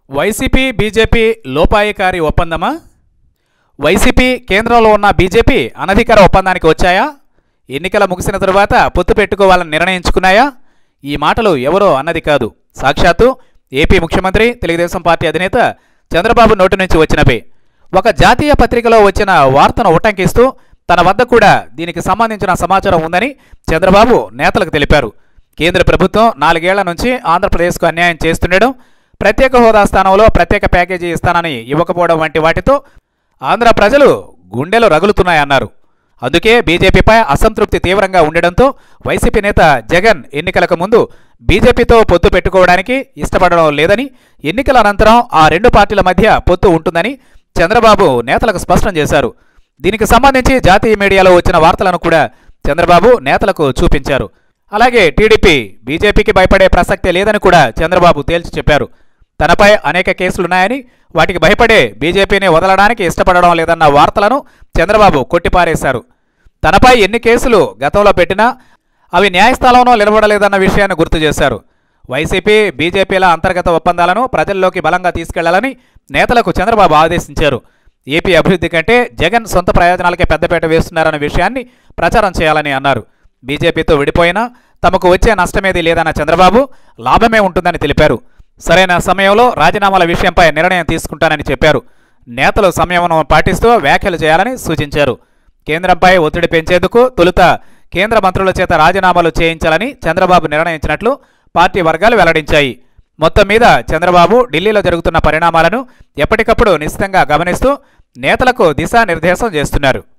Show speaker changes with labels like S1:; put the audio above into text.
S1: YCP BJP లోపాయికారి ఒప్పందమా YCP కేంద్రంలో ఉన్న బీజేపీ అనధికార ఒప్పందానికి వచ్చాయా ఎన్నికల ముగిసిన తరువాత పొత్తు పెట్టుకోవాలని నిర్ణయించుకున్నాయా ఈ మాటలు ఎవరో అన్నది కాదు సాక్షాత్తు ఏపీ ముఖ్యమంత్రి తెలుగుదేశం పార్టీ అధినేత చంద్రబాబు నోటి నుంచి వచ్చినవే ఒక జాతీయ పత్రికలో వచ్చిన వార్తను ఉటంకిస్తూ తన వద్ద కూడా దీనికి సంబంధించిన సమాచారం ఉందని చంద్రబాబు నేతలకు తెలిపారు కేంద్ర ప్రభుత్వం నాలుగేళ్ల నుంచి ఆంధ్రప్రదేశ్కు అన్యాయం చేస్తుండడం ప్రత్యేక హోదా స్థానంలో ప్రత్యేక ప్యాకేజీ ఇస్తానని ఇవ్వకపోవడం వంటి వాటితో ఆంధ్ర ప్రజలు గుండెలు రగులుతున్నాయన్నారు అందుకే బీజేపీపై అసంతృప్తి తీవ్రంగా ఉండడంతో వైసీపీ నేత జగన్ ఎన్నికలకు ముందు బీజేపీతో పొత్తు పెట్టుకోవడానికి ఇష్టపడడం లేదని ఎన్నికల అనంతరం ఆ రెండు పార్టీల మధ్య పొత్తు ఉంటుందని చంద్రబాబు నేతలకు స్పష్టం చేశారు దీనికి సంబంధించి జాతీయ మీడియాలో వచ్చిన వార్తలను కూడా చంద్రబాబు నేతలకు చూపించారు అలాగే టీడీపీ బీజేపీకి భయపడే ప్రసక్తే లేదని కూడా చంద్రబాబు తేల్చి చెప్పారు తనపై అనేక కేసులున్నాయని వాటికి భయపడే బీజేపీని వదలడానికి ఇష్టపడడం లేదన్న వార్తలను చంద్రబాబు కొట్టిపారేశారు తనపై ఎన్ని కేసులు గతంలో పెట్టినా అవి న్యాయస్థానంలో నిలబడలేదన్న విషయాన్ని గుర్తు చేశారు వైసీపీ బీజేపీల అంతర్గత ఒప్పందాలను ప్రజల్లోకి బలంగా తీసుకెళ్లాలని నేతలకు చంద్రబాబు ఆదేశించారు ఏపీ అభివృద్ధి కంటే జగన్ సొంత ప్రయోజనాలకే పెద్దపీట వేస్తున్నారన్న విషయాన్ని ప్రచారం చేయాలని అన్నారు బీజేపీతో విడిపోయినా తమకు వచ్చే నష్టమేదీ లేదన్న చంద్రబాబు లాభమే ఉంటుందని తెలిపారు సరైన సమయంలో రాజీనామాల విషయంపై నిర్ణయం తీసుకుంటానని చెప్పారు నేతలు సంయమనం పాటిస్తూ వ్యాఖ్యలు చేయాలని సూచించారు కేంద్రంపై ఒత్తిడి పెంచేందుకు తొలుత కేంద్ర మంత్రుల చేత రాజీనామాలు చేయించాలని చంద్రబాబు నిర్ణయించినట్లు పార్టీ వర్గాలు వెల్లడించాయి మొత్తం మీద చంద్రబాబు ఢిల్లీలో జరుగుతున్న పరిణామాలను ఎప్పటికప్పుడు నిశ్చితంగా గమనిస్తూ నేతలకు దిశానిర్దేశం చేస్తున్నారు